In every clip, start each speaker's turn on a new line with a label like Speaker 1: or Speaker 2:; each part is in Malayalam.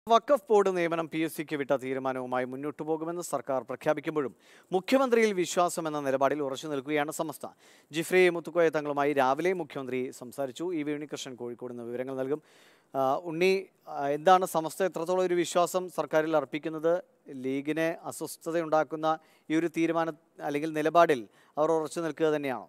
Speaker 1: വഖഫ് ബോർഡ് നിയമനം പി എസ് സിക്ക് വിട്ട തീരുമാനവുമായി മുന്നോട്ടു പോകുമെന്ന് സർക്കാർ പ്രഖ്യാപിക്കുമ്പോഴും മുഖ്യമന്ത്രിയിൽ വിശ്വാസം എന്ന നിലപാടിൽ ഉറച്ചു നിൽക്കുകയാണ് സമസ്ത ജിഫ്രി മുത്തുക്കോയ തങ്ങളുമായി രാവിലെ മുഖ്യമന്ത്രി സംസാരിച്ചു ഇ വി ഉണ്ണികൃഷ്ണൻ കോഴിക്കോട് നിന്ന് വിവരങ്ങൾ നൽകും ആ, ഉണ്ണി ആ, എന്താണ് സമസ്ത എത്രത്തോളം ഒരു വിശ്വാസം സർക്കാരിൽ അർപ്പിക്കുന്നത് ലീഗിനെ അസ്വസ്ഥതയുണ്ടാക്കുന്ന ഈ ഒരു തീരുമാനം അല്ലെങ്കിൽ നിലപാടിൽ അവർ ഉറച്ചു നിൽക്കുക തന്നെയാണോ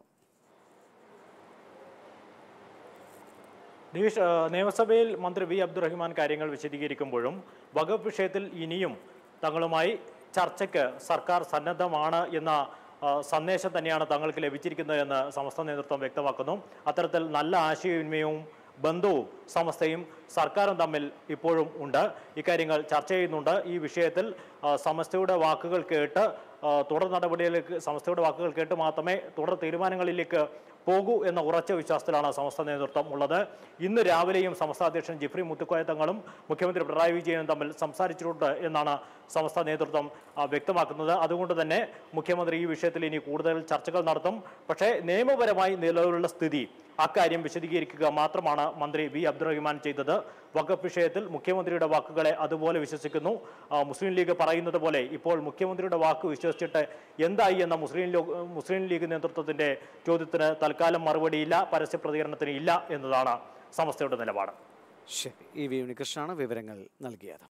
Speaker 2: നിതീഷ് ആ, നിയമസഭയിൽ മന്ത്രി വി അബ്ദുറഹ്മാൻ കാര്യങ്ങൾ വിശദീകരിക്കുമ്പോഴും വകുപ്പ് വിഷയത്തിൽ ഇനിയും തങ്ങളുമായി ചർച്ചയ്ക്ക് സർക്കാർ സന്നദ്ധമാണ് എന്ന ആ, സന്ദേശം തന്നെയാണ് തങ്ങൾക്ക് ലഭിച്ചിരിക്കുന്നത് എന്ന് സമസ്ത നേതൃത്വം വ്യക്തമാക്കുന്നു അത്തരത്തിൽ നല്ല ആശയവിനിമയവും ബന്ധവും സമസ്തയും സർക്കാരും തമ്മിൽ ഇപ്പോഴും ഉണ്ട് ഇക്കാര്യങ്ങൾ ചർച്ച ചെയ്യുന്നുണ്ട് ഈ വിഷയത്തിൽ ആ, സമസ്തയുടെ വാക്കുകൾ കേട്ട് ആ, തുടർ നടപടികളിലേക്ക് സമസ്തയുടെ വാക്കുകൾ കേട്ട് മാത്രമേ തുടർ തീരുമാനങ്ങളിലേക്ക് പോകൂ എന്ന ഉറച്ച വിശ്വാസത്തിലാണ് സമസ്ത നേതൃത്വം ഉള്ളത് ഇന്ന് രാവിലെയും സമസ്ത അധ്യക്ഷൻ ജിഫ്രി മുത്തുക്കോയ തങ്ങളും മുഖ്യമന്ത്രി പിണറായി വിജയനും തമ്മിൽ സംസാരിച്ചിട്ടുണ്ട് എന്നാണ് സമസ്ത നേതൃത്വം ആ, വ്യക്തമാക്കുന്നത് അതുകൊണ്ട് തന്നെ മുഖ്യമന്ത്രി ഈ വിഷയത്തിൽ ഇനി കൂടുതൽ ചർച്ചകൾ നടത്തും പക്ഷേ നിയമപരമായി നിലവിലുള്ള സ്ഥിതി അക്കാര്യം വിശദീകരിക്കുക മാത്രമാണ് മന്ത്രി വി അബ്ദുറഹ്മാൻ ചെയ്തത് വഖഫ് വിഷയത്തിൽ മുഖ്യമന്ത്രിയുടെ വാക്കുകളെ അതുപോലെ വിശ്വസിക്കുന്നു ആ, മുസ്ലിം ലീഗ് പറയുന്നത് പോലെ ഇപ്പോൾ മുഖ്യമന്ത്രിയുടെ വാക്ക് വിശ്വസിച്ചിട്ട് എന്തായി എന്ന മുസ്ലിം ലോ മുസ്ലിം ലീഗ് നേതൃത്വത്തിന്റെ ചോദ്യത്തിന് തൽക്കാലം മറുപടിയില്ല പരസ്യ പ്രതികരണത്തിന് ഇല്ല എന്നതാണ് സമസ്തയുടെ നിലപാട്
Speaker 1: ശരി ഇ വി ഉണ്ണികൃഷ്ണനാണ് വിവരങ്ങൾ നൽകിയത്